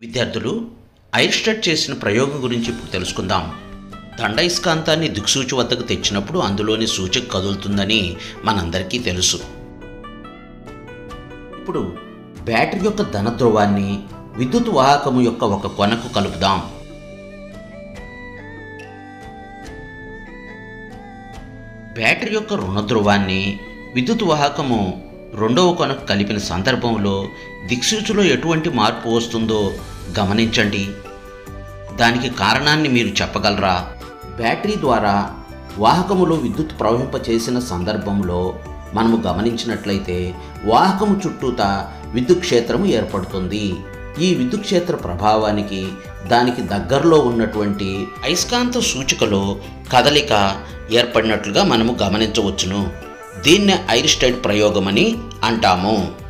విద్యార్థులు ఐర్స్టెడ్ చేసిన ప్రయోగం గురించి ఇప్పుడు తెలుసుకుందాం దండయస్కాంతాన్ని దిక్సూచి వద్దకు తెచ్చినప్పుడు అందులోని సూచిక కదులుతుందని మనందరికీ తెలుసు ఇప్పుడు బ్యాటరీ యొక్క ధన ధ్రువాన్ని విద్యుత్ వాహకము యొక్క ఒక కొనకు కలుపుదాం బ్యాటరీ యొక్క రుణ ధ్రువాన్ని విద్యుత్ వాహకము రెండవ కొనకు కలిపిన సందర్భంలో దిక్సూచిలో ఎటువంటి మార్పు వస్తుందో గమనించండి దానికి కారణాన్ని మీరు చెప్పగలరా బ్యాటరీ ద్వారా వాహకములో విద్యుత్ ప్రవహింపచేసిన సందర్భంలో మనము గమనించినట్లయితే వాహకము చుట్టూత విద్యుత్ క్షేత్రము ఏర్పడుతుంది ఈ విద్యుత్ క్షేత్ర ప్రభావానికి దానికి దగ్గరలో ఉన్నటువంటి అయస్కాంత సూచికలో కదలిక ఏర్పడినట్లుగా మనము గమనించవచ్చును దీన్నే ఐరిస్టైడ్ ప్రయోగమని అంటాము